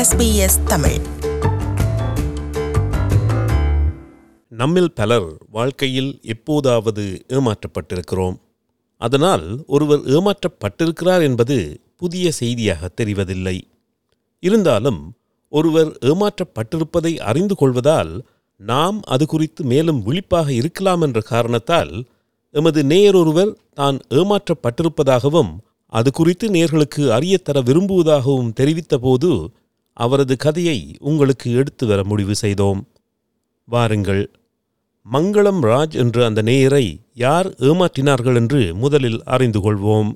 SBS Tamil நம்மில் பலர் வாழ்க்கையில் எப்போதாவது ஏமாற்றப்பட்டிருக்கிறோம் அதனால் ஒருவர் ஏமாற்றப்பட்டிருக்கிறார் என்பது புதிய செய்தியாக தெரிவதில்லை இருந்தாலும் ஒருவர் ஏமாற்றப்பட்டிருப்பதை அறிந்து கொள்வதால் நாம் அது குறித்து மேலும் விழிப்பாக இருக்கலாம் என்ற காரணத்தால் எமது நேயர் ஒருவர் தான் ஏமாற்றப்பட்டிருப்பதாகவும் அது குறித்து நேர்களுக்கு அறியத்தர விரும்புவதாகவும் தெரிவித்தபோது அவரது கதையை உங்களுக்கு எடுத்து வர முடிவு செய்தோம் வாருங்கள் மங்களம் ராஜ் என்ற அந்த நேயரை யார் ஏமாற்றினார்கள் என்று முதலில் அறிந்து கொள்வோம்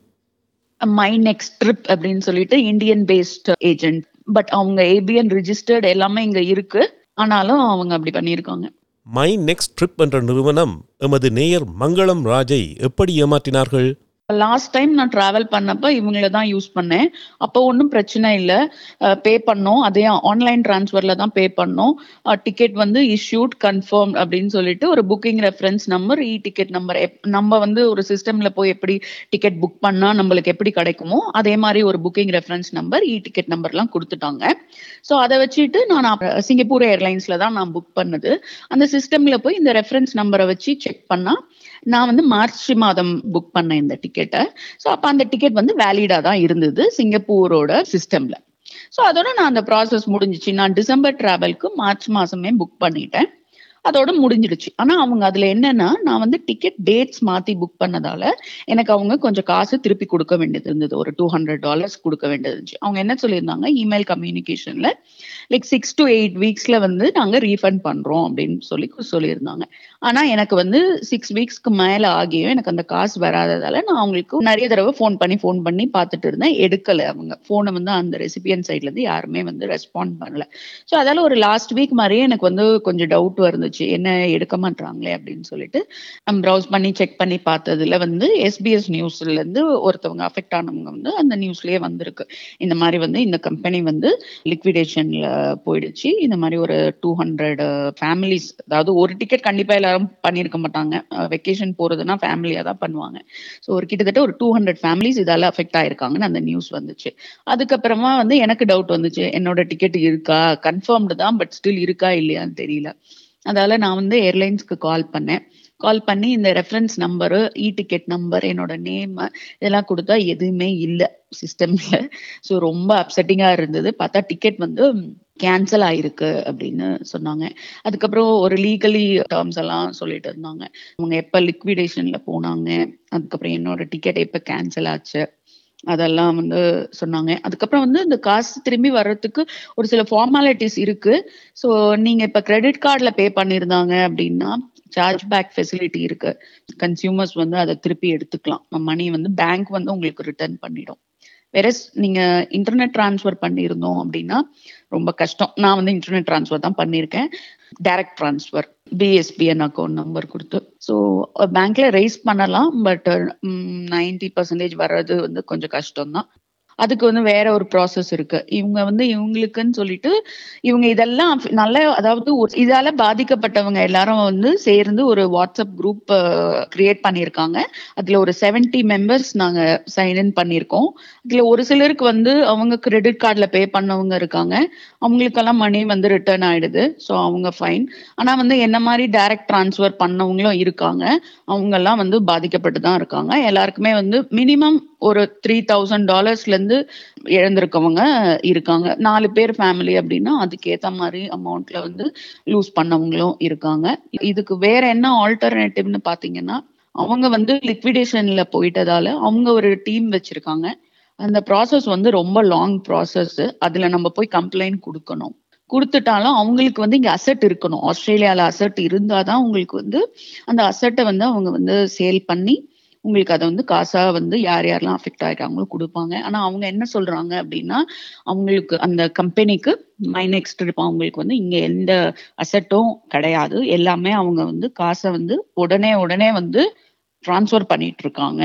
மை நெக்ஸ்ட் ட்ரிப் அப்படின்னு சொல்லிட்டு இந்தியன் பேஸ்ட் ஏஜென்ட் பட் அவங்க ஏபிஎன் ரிஜிஸ்டர்ட் எல்லாமே இங்க இருக்கு ஆனாலும் அவங்க அப்படி பண்ணியிருக்காங்க மை நெக்ஸ்ட் ட்ரிப் என்ற நிறுவனம் எமது நேயர் மங்களம் ராஜை எப்படி ஏமாற்றினார்கள் லாஸ்ட் டைம் நான் டிராவல் பண்ணப்ப இவங்கள தான் யூஸ் பண்ணேன் அப்போ ஒன்றும் பிரச்சனை இல்லை பே பண்ணோம் அதே ஆன்லைன் டிரான்ஸ்ஃபர்ல தான் பே பண்ணோம் டிக்கெட் வந்து இஷ்யூட் கன்ஃபார்ம் அப்படின்னு சொல்லிட்டு ஒரு booking reference number e ticket number நம்ம வந்து ஒரு சிஸ்டம்ல போய் எப்படி டிக்கெட் புக் பண்ணா நம்மளுக்கு எப்படி கிடைக்குமோ அதே மாதிரி ஒரு booking reference number e ticket நம்பர்லாம் கொடுத்துட்டாங்க ஸோ அதை வச்சுட்டு நான் அப்ப சிங்கப்பூர் ஏர்லைன்ஸ்ல தான் நான் புக் பண்ணது அந்த சிஸ்டம்ல போய் இந்த ரெஃபரன்ஸ் நம்பரை வச்சு செக் பண்ணா நான் வந்து மார்ச் மாதம் புக் பண்ணேன் இந்த டிக்கெட்டை ஸோ அப்போ அந்த டிக்கெட் வந்து வேலிடா தான் இருந்தது சிங்கப்பூரோட சிஸ்டம்ல ஸோ அதோட நான் அந்த ப்ராசஸ் முடிஞ்சிச்சு நான் டிசம்பர் டிராவல்க்கு மார்ச் மாசமே புக் பண்ணிட்டேன் அதோட முடிஞ்சிடுச்சு ஆனா அவங்க அதுல என்னன்னா நான் வந்து டிக்கெட் டேட்ஸ் மாத்தி புக் பண்ணதால எனக்கு அவங்க கொஞ்சம் காசு திருப்பி கொடுக்க வேண்டியது இருந்தது ஒரு டூ ஹண்ட்ரட் டாலர்ஸ் கொடுக்க வேண்டியது இருந்துச்சு அவங்க என்ன சொல்லியிருந்தாங்க இமெயில் கம்யூனிகேஷன்ல லைக் சிக்ஸ் டு எயிட் வீக்ஸ்ல வந்து நாங்க ரீஃபண்ட் பண்றோம் அப்படின்னு சொல்லி சொல்லியிருந்தாங்க ஆனா எனக்கு வந்து சிக்ஸ் வீக்ஸ்க்கு மேல ஆகியும் எனக்கு அந்த காசு வராததால நான் அவங்களுக்கு நிறைய தடவை ஃபோன் பண்ணி ஃபோன் பண்ணி பார்த்துட்டு இருந்தேன் எடுக்கல அவங்க போனை வந்து அந்த ரெசிபியன் சைட்ல இருந்து யாருமே வந்து ரெஸ்பாண்ட் பண்ணல ஸோ அதால ஒரு லாஸ்ட் வீக் மாதிரியே எனக்கு வந்து கொஞ்சம் டவுட் இருந்துச்சு என்ன எடுக்க மாட்டாங்களே அப்படின்னு சொல்லிட்டு ப்ரௌஸ் பண்ணி செக் பண்ணி பார்த்ததுல வந்து எஸ்பிஎஸ் நியூஸ்ல இருந்து ஒருத்தவங்க அஃபெக்ட் ஆனவங்க வந்து அந்த நியூஸ்லயே வந்திருக்கு இந்த மாதிரி வந்து இந்த கம்பெனி வந்து லிக்விடேஷன்ல போயிடுச்சு இந்த மாதிரி ஒரு டூ ஹண்ட்ரட் ஃபேமிலிஸ் அதாவது ஒரு டிக்கெட் கண்டிப்பா எல்லாரும் பண்ணியிருக்க மாட்டாங்க வெக்கேஷன் போறதுன்னா ஃபேமிலியா தான் பண்ணுவாங்க ஸோ ஒரு கிட்டத்தட்ட ஒரு டூ ஹண்ட்ரட் ஃபேமிலிஸ் இதால அஃபெக்ட் ஆயிருக்காங்கன்னு அந்த நியூஸ் வந்துச்சு அதுக்கப்புறமா வந்து எனக்கு டவுட் வந்துச்சு என்னோட டிக்கெட் இருக்கா கன்ஃபார்ம்டு தான் பட் ஸ்டில் இருக்கா இல்லையான்னு தெரியல அதால நான் வந்து ஏர்லைன்ஸ்க்கு கால் பண்ணேன் கால் பண்ணி இந்த reference number e ticket number என்னோட நேம் இதெல்லாம் கொடுத்தா எதுவுமே இல்லை சிஸ்டம்ல ஸோ ரொம்ப அப்செட்டிங்கா இருந்தது பார்த்தா டிக்கெட் வந்து கேன்சல் ஆயிருக்கு அப்படின்னு சொன்னாங்க அதுக்கப்புறம் ஒரு லீகலி டேர்ம்ஸ் எல்லாம் சொல்லிட்டு இருந்தாங்க அவங்க எப்ப லிக்விடேஷன்ல போனாங்க அதுக்கப்புறம் என்னோட டிக்கெட் எப்ப கேன்சல் ஆச்சு அதெல்லாம் வந்து சொன்னாங்க அதுக்கப்புறம் வந்து இந்த காசு திரும்பி வர்றதுக்கு ஒரு சில ஃபார்மாலிட்டிஸ் இருக்கு ஸோ நீங்க இப்ப கிரெடிட் கார்டுல பே பண்ணியிருந்தாங்க அப்படின்னா சார்ஜ் பேக் ஃபெசிலிட்டி இருக்கு கன்சியூமர்ஸ் வந்து அதை திருப்பி எடுத்துக்கலாம் மணி வந்து பேங்க் வந்து உங்களுக்கு ரிட்டர்ன் பண்ணிடும் வேற நீங்க இன்டர்நெட் டிரான்ஸ்ஃபர் பண்ணியிருந்தோம் அப்படின்னா ரொம்ப கஷ்டம் நான் வந்து இன்டர்நெட் டிரான்ஸ்ஃபர் தான் பண்ணியிருக்கேன் direct transfer B S B N account number கொடுத்து ஸோ பேங்க்ல ரைஸ் பண்ணலாம் பட் நைன்டி பர்சன்டேஜ் வர்றது வந்து கொஞ்சம் கஷ்டம் தான் அதுக்கு வந்து வேற ஒரு ப்ராசஸ் இருக்கு இவங்க வந்து இவங்களுக்குன்னு சொல்லிட்டு இவங்க இதெல்லாம் நல்ல அதாவது இதால பாதிக்கப்பட்டவங்க எல்லாரும் வந்து சேர்ந்து ஒரு வாட்ஸ்அப் குரூப் கிரியேட் பண்ணியிருக்காங்க அதுல ஒரு செவன்டி மெம்பர்ஸ் நாங்க சைன் இன் பண்ணியிருக்கோம் அதுல ஒரு சிலருக்கு வந்து அவங்க கிரெடிட் கார்டில் பே பண்ணவங்க இருக்காங்க அவங்களுக்கெல்லாம் மணி வந்து ரிட்டர்ன் ஆயிடுது ஸோ அவங்க ஃபைன் ஆனா வந்து என்ன மாதிரி டைரக்ட் டிரான்ஸ்ஃபர் பண்ணவங்களும் இருக்காங்க அவங்க எல்லாம் வந்து பாதிக்கப்பட்டு தான் இருக்காங்க எல்லாருக்குமே வந்து மினிமம் ஒரு த்ரீ தௌசண்ட் டாலர்ஸ்ல இருந்து இழந்திருக்கவங்க இருக்காங்க நாலு பேர் ஃபேமிலி அப்படின்னா அதுக்கேத்த மாதிரி அமௌண்ட்ல வந்து லூஸ் பண்ணவங்களும் இருக்காங்க இதுக்கு வேற என்ன ஆல்டர்னேட்டிவ்னு பாத்தீங்கன்னா அவங்க வந்து லிக்விடேஷன்ல போயிட்டதால அவங்க ஒரு டீம் வச்சிருக்காங்க அந்த ப்ராசஸ் வந்து ரொம்ப லாங் ப்ராசஸ் அதுல நம்ம போய் கம்ப்ளைண்ட் கொடுக்கணும் கொடுத்துட்டாலும் அவங்களுக்கு வந்து இங்க அசட் இருக்கணும் ஆஸ்திரேலியால அசட் இருந்தாதான் உங்களுக்கு வந்து அந்த அசட்டை வந்து அவங்க வந்து சேல் பண்ணி உங்களுக்கு அதை வந்து காசா வந்து யார் யாரெல்லாம் அஃபெக்ட் ஆகிருக்காங்களோ கொடுப்பாங்க ஆனா அவங்க என்ன சொல்றாங்க அப்படின்னா அவங்களுக்கு அந்த கம்பெனிக்கு மை நெக்ஸ்ட் அவங்களுக்கு வந்து இங்க எந்த அசட்டும் கிடையாது எல்லாமே அவங்க வந்து காசை வந்து உடனே உடனே வந்து டிரான்ஸ்ஃபர் பண்ணிட்டு இருக்காங்க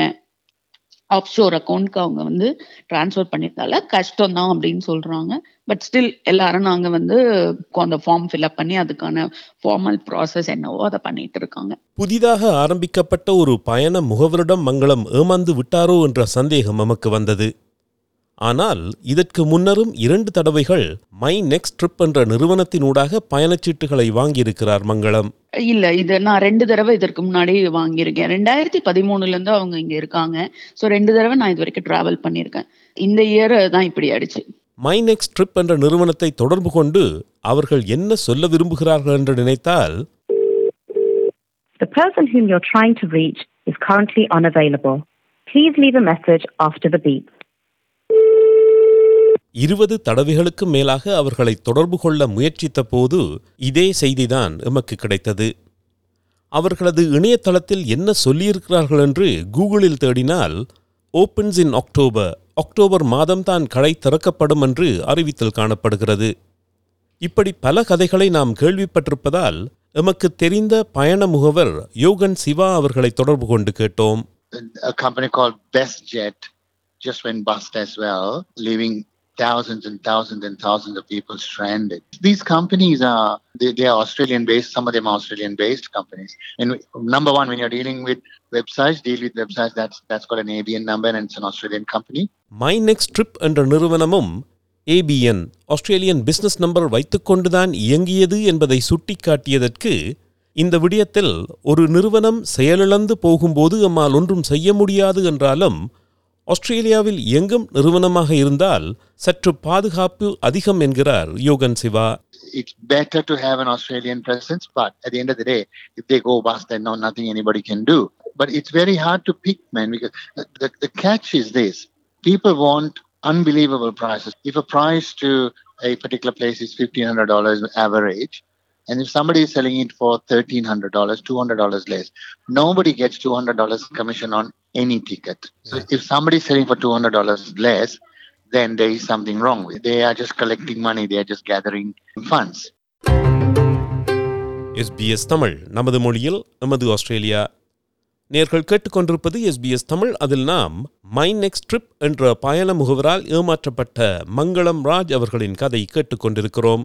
ஆஃப்ஷோர் அக்கௌண்ட்க்கு அவங்க வந்து டிரான்ஸ்ஃபர் பண்ணியிருந்தால கஷ்டம் தான் அப்படின்னு சொல்றாங்க பட் ஸ்டில் எல்லாரும் நாங்க வந்து அந்த ஃபார்ம் ஃபில்அப் பண்ணி அதுக்கான ஃபார்மல் ப்ராசஸ் என்னவோ அதை பண்ணிட்டு இருக்காங்க புதிதாக ஆரம்பிக்கப்பட்ட ஒரு பயண முகவரிடம் மங்களம் ஏமாந்து விட்டாரோ என்ற சந்தேகம் நமக்கு வந்தது ஆனால் இதற்கு முன்னரும் இரண்டு தடவைகள் மை நெக்ஸ்ட் ட்ரிப் என்ற நிறுவனத்தினூடாக பயணச்சீட்டுகளை வாங்கியிருக்கிறார் மங்களம் இல்ல இது நான் ரெண்டு தடவை இதற்கு முன்னாடி வாங்கியிருக்கேன் ரெண்டாயிரத்தி பதிமூணுல இருந்து அவங்க இங்க இருக்காங்க சோ ரெண்டு தடவை நான் இது வரைக்கும் டிராவல் பண்ணியிருக்கேன் இந்த இயர் தான் இப்படி ஆயிடுச்சு மை நெக்ஸ்ட் ட்ரிப் என்ற நிறுவனத்தை தொடர்பு கொண்டு அவர்கள் என்ன சொல்ல விரும்புகிறார்கள் என்று நினைத்தால் The person whom you're trying to reach is currently unavailable. Please leave a message after the beep. இருபது தடவைகளுக்கு மேலாக அவர்களை தொடர்பு கொள்ள முயற்சித்த போது இதே செய்திதான் எமக்கு கிடைத்தது அவர்களது இணையதளத்தில் என்ன சொல்லியிருக்கிறார்கள் என்று கூகுளில் தேடினால் ஓப்பன்ஸ் இன் அக்டோபர் அக்டோபர் மாதம்தான் கடை திறக்கப்படும் என்று அறிவித்தல் காணப்படுகிறது இப்படி பல கதைகளை நாம் கேள்விப்பட்டிருப்பதால் எமக்கு தெரிந்த பயண முகவர் யோகன் சிவா அவர்களை தொடர்பு கொண்டு கேட்டோம் a company called BestJet just went bust as well, leaving thousands and thousands and thousands of people stranded. These companies are they, they are Australian based. Some of them are Australian based companies. And number one, when you're dealing with websites, deal with websites that's that's got an ABN number and it's an Australian company. My next trip என்ற நிறுவனமும் ABN Australian business number வைத்துக்கொண்டுதான் இயங்கியது என்பதை சுட்டிக்காட்டியதற்கு இந்த விடயத்தில் ஒரு நிறுவனம் செயலிழந்து போகும்போது நம்மால் ஒன்றும் செய்ய முடியாது என்றாலும் ஆஸ்திரேலியாவில் இயங்கும் நிறுவனமாக இருந்தால் சற்று பாதுகாப்பு அதிகம் என்கிறார் Yogan Siva It's better to have an Australian presence, but at the end of the day, if they go bust, then no, nothing anybody can do. But it's very hard to pick, man, because the, the catch is this people want unbelievable prices. If a price to a particular place is $1,500 average, and if somebody is selling it for $1,300, $200 less, nobody gets $200 commission on any ticket. So if somebody is selling for $200 less, then there is something wrong with They are just collecting money, they are just gathering funds. SBS Tamil நமது மொழியில் நமது Australia நேர்கள் கேட்டுக்கொண்டிருப்பது SBS Tamil அதில் நாம் my next trip என்ற பயண முகவரால் ஏமாற்றப்பட்ட மங்களம் ராஜ் அவர்களின் கதை கேட்டுக்கொண்டிருக்கிறோம்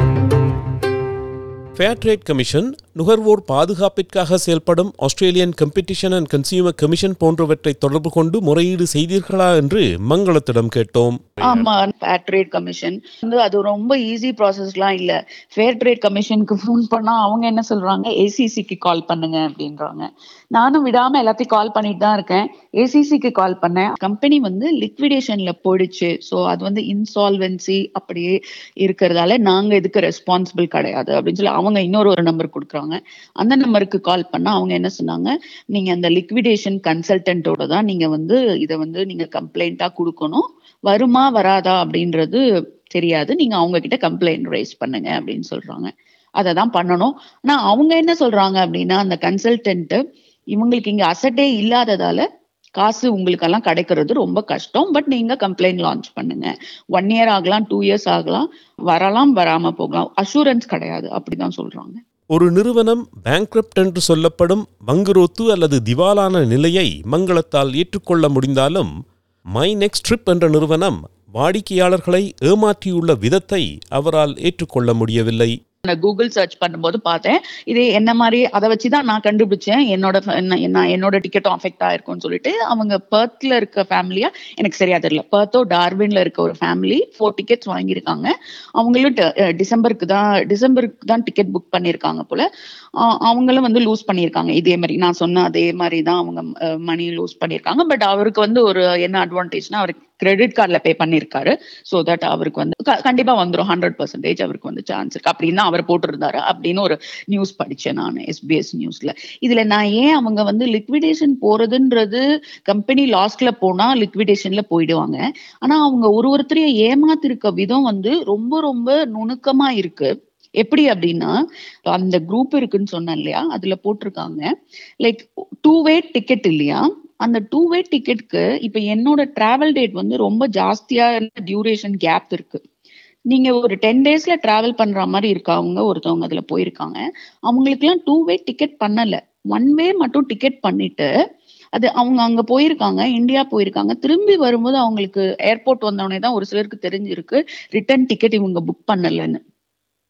ஃபேர் ட்ரேட் கமிஷன் நுகர்வோர் பாதுகாப்பிற்காக செயல்படும் Australian competition and consumer commission போன்றவற்றை தொடர்பு கொண்டு முறையீடு செய்தீர்களா என்று மங்களத்திடம் கேட்டோம் ஆமா ஃபேர் ட்ரேட் கமிஷன் வந்து அது ரொம்ப ஈஸி ப்ராசஸ்லாம் இல்ல ஃபேர் ட்ரேட் கமிஷனுக்கு ஃபோன் பண்ணா அவங்க என்ன சொல்றாங்க ஏசிசிக்கு கால் பண்ணுங்க அப்படின்றாங்க நானும் விடாம எல்லாத்தையும் கால் பண்ணிட்டு தான் இருக்கேன் ஏசிசிக்கு கால் பண்ணேன் கம்பெனி வந்து லிக்விடேஷன்ல போயிடுச்சு ஸோ அது வந்து இன்சால்வென்சி அப்படியே இருக்கிறதால நாங்க இதுக்கு ரெஸ்பான்சிபிள் கிடையாது அப்படின்னு சொல்லி அவங்க இன்னொரு ஒரு நம்பர் கொடுக்குறாங்க அந்த நம்பருக்கு கால் பண்ணா அவங்க என்ன சொன்னாங்க நீங்க அந்த லிக்விடேஷன் கன்சல்டன்ட்டோட தான் நீங்க வந்து இதை வந்து நீங்க கம்ப்ளைண்டா கொடுக்கணும் வருமா வராதா அப்படின்றது தெரியாது நீங்க அவங்க கிட்ட கம்ப்ளைண்ட் ரைஸ் பண்ணுங்க அப்படின்னு சொல்றாங்க அதை தான் பண்ணணும் ஆனா அவங்க என்ன சொல்றாங்க அப்படின்னா அந்த கன்சல்டன்ட் இவங்களுக்கு இங்க அசட்டே இல்லாததால காசு உங்களுக்கெல்லாம் கிடைக்கிறது ரொம்ப கஷ்டம் பட் நீங்க கம்ப்ளைண்ட் லான்ச் பண்ணுங்க ஒன் இயர் ஆகலாம் டூ இயர்ஸ் ஆகலாம் வரலாம் வராம போகலாம் அஷூரன்ஸ் கிடையாது அப்படிதான் சொல்றாங்க ஒரு நிறுவனம் பேங்க்ரப்ட் என்று சொல்லப்படும் வங்குரோத்து அல்லது திவாலான நிலையை மங்களத்தால் ஏற்றுக்கொள்ள முடிந்தாலும் மை நெக்ஸ்ட் ட்ரிப் என்ற நிறுவனம் வாடிக்கையாளர்களை ஏமாற்றியுள்ள விதத்தை அவரால் ஏற்றுக்கொள்ள முடியவில்லை நான் கூகுள் சர்ச் பண்ணும்போது பார்த்தேன் இது என்ன மாதிரி அதை வச்சு தான் நான் கண்டுபிடிச்சேன் என்னோட fa- என்ன- என்ன- என்னோட டிக்கெட்டும் அஃபெக்ட் ஆயிருக்கும்னு சொல்லிட்டு அவங்க பர்த்ல இருக்க ஃபேமிலியா எனக்கு சரியா தெரியல பர்த்தோ டார்வின்ல இருக்க ஒரு ஃபேமிலி ஃபோர் டிக்கெட்ஸ் வாங்கியிருக்காங்க அவங்களும் ட- அஹ் டிசம்பருக்கு தான் டிசம்பருக்கு தான் டிக்கெட் புக் பண்ணியிருக்காங்க போல ஆஹ் அவங்களும் வந்து லூஸ் பண்ணியிருக்காங்க இதே மாதிரி நான் சொன்ன அதே மாதிரி தான் அவங்க மணி லூஸ் பண்ணியிருக்காங்க பட் அவருக்கு வந்து ஒரு என்ன அட்வான்டேஜ்னா அவருக்கு கிரெடிட் கார்டில் பே பண்ணியிருக்காரு ஸோ தட் அவருக்கு வந்து க- கண்டிப்பா வந்துடும் ஹண்ட்ரட் பர்சன்டேஜ் அவருக்கு வந்து சான்ஸ் இருக்கு அப்படின்னு தான் அவர் போட்டிருந்தாரு அப்படின்னு ஒரு நியூஸ் படிச்சேன் நான் எஸ்பிஎஸ் நியூஸ்ல இதுல நான் ஏன் அவங்க வந்து லிக்விடேஷன் போறதுன்றது கம்பெனி லாஸ்ட்ல போனா லிக்விடேஷன்ல போயிடுவாங்க ஆனா அவங்க ஒரு ஒருத்தரையும் ஏமாத்திருக்க விதம் வந்து ரொம்ப ரொம்ப நுணுக்கமா இருக்கு எப்படி அப்படின்னா அந்த குரூப் இருக்குன்னு சொன்னேன் இல்லையா அதுல போட்டிருக்காங்க லைக் டூ வே டிக்கெட் இல்லையா அந்த டூ வே டிக்கெட்க்கு இப்ப என்னோட டிராவல் டேட் வந்து ரொம்ப ஜாஸ்தியான டியூரேஷன் கேப் இருக்கு நீங்க ஒரு டென் டேஸ்ல டிராவல் பண்ற மாதிரி இருக்கவங்க ஒருத்தவங்க அதுல போயிருக்காங்க அவங்களுக்குலாம் டூ வே டிக்கெட் பண்ணல ஒன் வே மட்டும் டிக்கெட் பண்ணிட்டு அது அவங்க அங்க போயிருக்காங்க இந்தியா போயிருக்காங்க திரும்பி வரும்போது அவங்களுக்கு ஏர்போர்ட் வந்தோடனே தான் ஒரு சிலருக்கு தெரிஞ்சிருக்கு ரிட்டர்ன் டிக்கெட் இவங்க புக் பண்ணலன்னு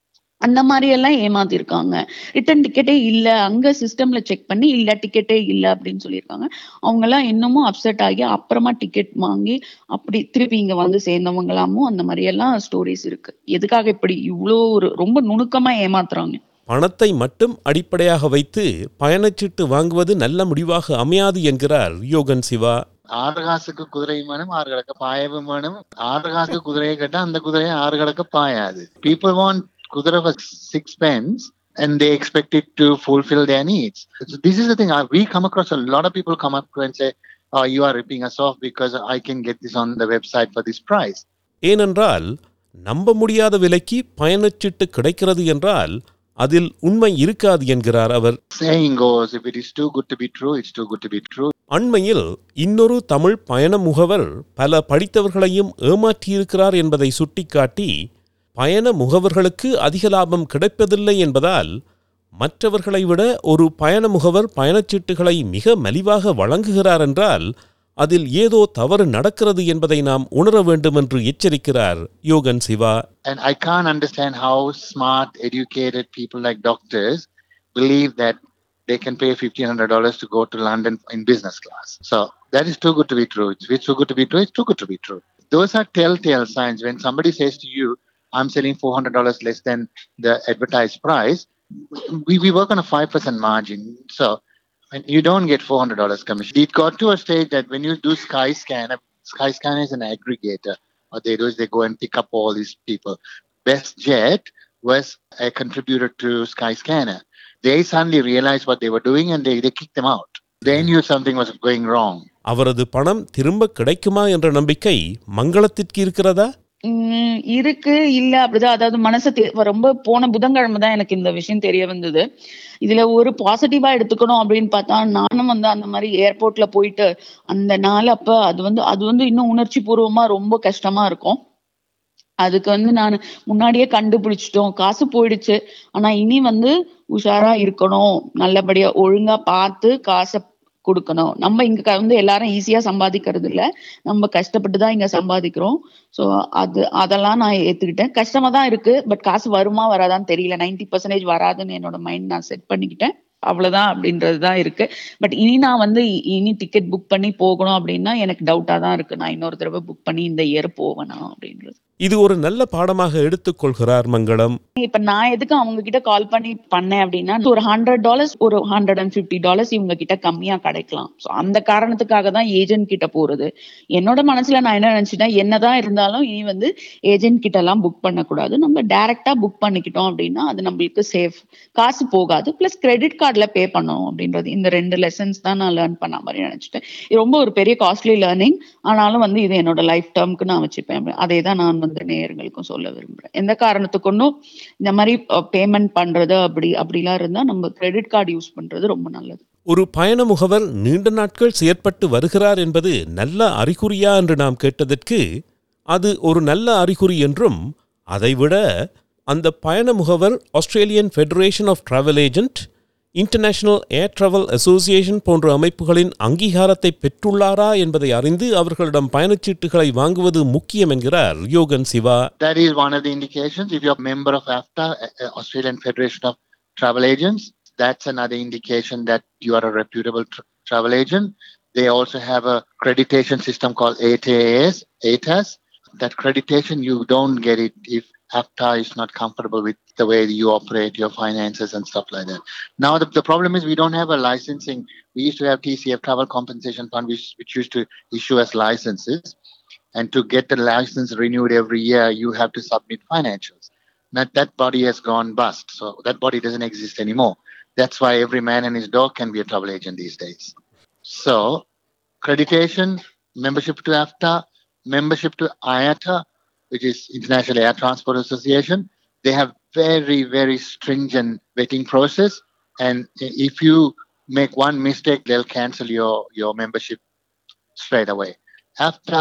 அந்த மாதிரி எல்லாம் ஏமாத்திருக்காங்க ரிட்டன் டிக்கெட்டே இல்ல அங்க சிஸ்டம்ல செக் பண்ணி இல்ல டிக்கெட்டே இல்ல அப்படின்னு சொல்லியிருக்காங்க அவங்க எல்லாம் இன்னமும் அப்செட் ஆகி அப்புறமா டிக்கெட் வாங்கி அப்படி திருப்பி இங்க வந்து சேர்ந்தவங்களாமும் அந்த மாதிரி எல்லாம் ஸ்டோரிஸ் இருக்கு எதுக்காக இப்படி இவ்வளோ ஒரு ரொம்ப நுணுக்கமா ஏமாத்துறாங்க பணத்தை மட்டும் அடிப்படையாக வைத்து பயணச்சீட்டு வாங்குவது நல்ல முடிவாக அமையாது என்கிறார் யோகன் சிவா ஆறு காசுக்கு குதிரை வேணும் ஆறு கடக்க பாயவும் வேணும் ஆறு காசுக்கு குதிரையை கேட்டா அந்த குதிரையை ஆறு கடக்க பாயாது பீப்புள் வாண்ட் குதிரை for six pence and they expect it to fulfill their needs. So this is the thing. uh, We come across a lot of people come up to and say, "Oh, you are ripping us off because I can get this on the website for this price." ஏனென்றால் நம்ப முடியாத விலைக்கு பயணச்சீட்டு கிடைக்கிறது என்றால் அதில் உண்மை இருக்காது என்கிறார் அவர் Saying goes, if it is too good to be true, it's too good to be true. அண்மையில் இன்னொரு தமிழ் பயண முகவர் பல படித்தவர்களையும் ஏமாற்றியிருக்கிறார் என்பதை சுட்டிக்காட்டி பயண முகவர்களுக்கு அதிக லாபம் கிடைப்பதில்லை என்பதால் மற்றவர்களை விட ஒரு பயண முகவர் பயணச்சீட்டுகளை மிக மலிவாக வழங்குகிறார் என்றால் அதில் ஏதோ தவறு நடக்கிறது என்பதை நாம் உணர வேண்டும் என்று எச்சரிக்கிறார் யோகன் Siva And I can't understand how smart, educated people like doctors believe that they can pay fifteen hundred dollars to go to London in business class. So that is too good to be true. It's, it's too good to be true. It's too good to be true. Those are telltale signs. When somebody says to you, "I'm selling four hundred dollars less than the advertised price," we, we work on a five percent margin. So and you don't get four hundred dollars commission. It got to a stage that when you do Skyscan, Skyscan is an aggregator. What they do is they go and pick up all these people. WestJet was a contributor to Skyscanner. They suddenly realized what they were doing and they, they kicked them out. They knew something was going wrong. அவரது பணம் திரும்ப கிடைக்குமா என்ற நம்பிக்கை மங்களத்திற்கு இருக்கிறதா உம் இருக்கு இல்ல அப்படிதான் அதாவது மனசு தே- ரொம்ப போன புதன்கிழமை தான் எனக்கு இந்த விஷயம் தெரிய வந்தது இதுல ஒரு பாசிட்டிவா எடுத்துக்கணும் அப்படின்னு பார்த்தா நானும் வந்து அந்த மாதிரி ஏர்போர்ட்ல போயிட்டு அந்த நாள் அப்ப அது வந்து அது வந்து இன்னும் உணர்ச்சி பூர்வமா ரொம்ப கஷ்டமா இருக்கும் அதுக்கு வந்து நான் முன்னாடியே கண்டுபிடிச்சிட்டோம் காசு போயிடுச்சு ஆனா இனி வந்து உஷாரா இருக்கணும் நல்லபடியா ஒழுங்கா பார்த்து காசை கொடுக்கணும் நம்ம இங்க க- வந்து எல்லாரும் ஈஸியா சம்பாதிக்கிறது இல்ல நம்ம கஷ்டப்பட்டு தான் இங்க சம்பாதிக்கிறோம் சோ அது அதெல்லாம் நான் ஏத்துக்கிட்டேன் கஷ்டமா தான் இருக்கு பட் காசு வருமா வராதான்னு தெரியல 90% பர்சன்டேஜ் வராதுன்னு என்னோட மைண்ட் நான் செட் பண்ணிக்கிட்டேன் அவ்வளவுதான் அப்படின்றது தான் இருக்கு பட் இனி நான் வந்து இ- இனி டிக்கெட் புக் பண்ணி போகணும் அப்படின்னா எனக்கு டவுட்டா தான் இருக்கு நான் இன்னொரு தடவை புக் பண்ணி இந்த இயர் போவேனா அப்படின்றது இது ஒரு நல்ல பாடமாக எடுத்துக்கொள்கிறார் மங்களம் இப்ப நான் எதுக்கு அவங்க கிட்ட கால் பண்ணி பண்ணேன் அப்படின்னா ஒரு ஹண்ட்ரட் டாலர்ஸ் ஒரு ஹண்ட்ரட் அண்ட் பிப்டி டாலர்ஸ் இவங்க கிட்ட கம்மியா கிடைக்கலாம் சோ அந்த காரணத்துக்காக தான் ஏஜென்ட் கிட்ட போறது என்னோட மனசுல நான் என்ன நினைச்சிட்டேன் என்னதான் இருந்தாலும் இனி வந்து ஏஜென்ட் கிட்ட எல்லாம் புக் பண்ணக்கூடாது நம்ம டைரக்டா புக் பண்ணிக்கிட்டோம் அப்படின்னா அது நம்மளுக்கு சேஃப் காசு போகாது பிளஸ் கிரெடிட் கார்டுல பே பண்ணணும் அப்படின்றது இந்த ரெண்டு லெசன்ஸ் தான் நான் லேர்ன் பண்ண மாதிரி நினைச்சிட்டேன் இது ரொம்ப ஒரு பெரிய காஸ்ட்லி லேர்னிங் ஆனாலும் வந்து இது என்னோட லைஃப் டேர்ம்க்கு நான் வச்சுப்பேன் அதே தான் நான் வந்து நேயர்களுக்கும் சொல்ல விரும்புறேன் எந்த காரணத்துக்கொன்னும் இந்த மாதிரி பேமெண்ட் பண்றது அப்படி அப்படிலாம் இருந்தா நம்ம கிரெடிட் கார்டு யூஸ் பண்றது ரொம்ப நல்லது ஒரு பயண முகவர் நீண்ட நாட்கள் செயற்பட்டு வருகிறார் என்பது நல்ல அறிகுறியா என்று நாம் கேட்டதற்கு அது ஒரு நல்ல அறிகுறி என்றும் அதைவிட அந்த பயண முகவர் Australian federation of travel agent international air travel association போன்ற அமைப்புகளின் அங்கீகாரத்தை பெற்றுள்ளாரா என்பதை அறிந்து அவர்களிடம் பயணச்சீட்டுகளை வாங்குவது முக்கியம் என்கிறார் Yogan Siva That is one of the indications. If you're a member of AFTA, uh, Australian Federation of Travel Agents, that's another indication that you are a reputable tr- travel agent. They also have a accreditation system called ATAS, ATAS. That accreditation, you don't get it if AFTA is not comfortable with the way you operate your finances and stuff like that. Now, the, the problem is we don't have a licensing. We used to have TCF, Travel Compensation Fund, which, which used to issue us licenses. And to get the license renewed every year, you have to submit financials. That, that body has gone bust. So that body doesn't exist anymore. That's why every man and his dog can be a travel agent these days. So, accreditation, membership to AFTA, membership to IATA, which is International Air Transport Association, they have very, very stringent vetting process. And i- if you make one mistake, they'll cancel your, your membership straight away. AFTA,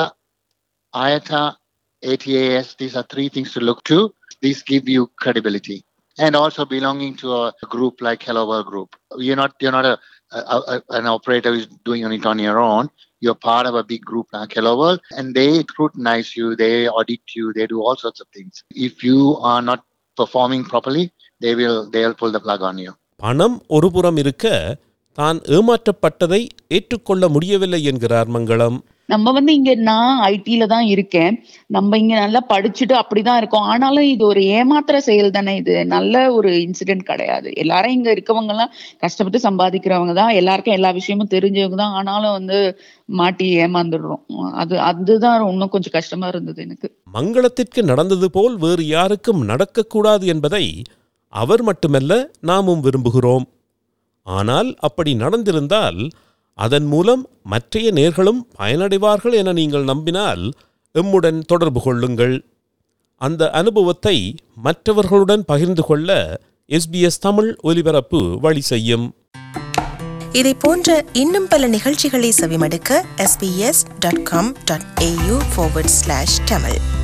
IATA, ATAS, these are three things to look to. These give you credibility. And also belonging to a group like Hello World Group. You're not you're not a, a, a an operator who's doing it on your own. You're part of a big group like Hello World, and they scrutinize you, they audit you, they do all sorts of things. If you are not performing properly, they will they'll pull the plug on you. பணம் ஒருபுறம் இருக்க தான் ஏமாற்றப்பட்டதை ஏற்றுக்கொள்ள முடியவில்லை என்கிறார் மங்களம் நம்ம வந்து இங்க நான் ஐடில தான் இருக்கேன் நம்ம இங்க நல்லா படிச்சுட்டு அப்படிதான் இருக்கோம் ஆனாலும் இது ஒரு ஏமாத்துற செயல் தானே இது நல்ல ஒரு இன்சிடென்ட் கிடையாது எல்லாரும் இங்க இருக்கவங்க எல்லாம் கஷ்டப்பட்டு சம்பாதிக்கிறவங்க தான் எல்லாருக்கும் எல்லா விஷயமும் தெரிஞ்சவங்க தான் ஆனாலும் வந்து மாட்டி ஏமாந்துடுறோம் அது அதுதான் இன்னும் கொஞ்சம் கஷ்டமா இருந்தது எனக்கு மங்களத்திற்கு நடந்தது போல் வேறு யாருக்கும் நடக்கக்கூடாது என்பதை அவர் மட்டுமல்ல நாமும் விரும்புகிறோம் ஆனால் அப்படி நடந்திருந்தால் அதன் மூலம் மற்றைய நேர்களும் பயனடைவார்கள் என நீங்கள் நம்பினால் எம்முடன் தொடர்பு கொள்ளுங்கள் அந்த அனுபவத்தை மற்றவர்களுடன் பகிர்ந்து கொள்ள எஸ்பிஎஸ் தமிழ் ஒலிபரப்பு வழி செய்யும் இதை போன்ற இன்னும் பல நிகழ்ச்சிகளை செவிமடுக்க sbs.com.au forward slash tamil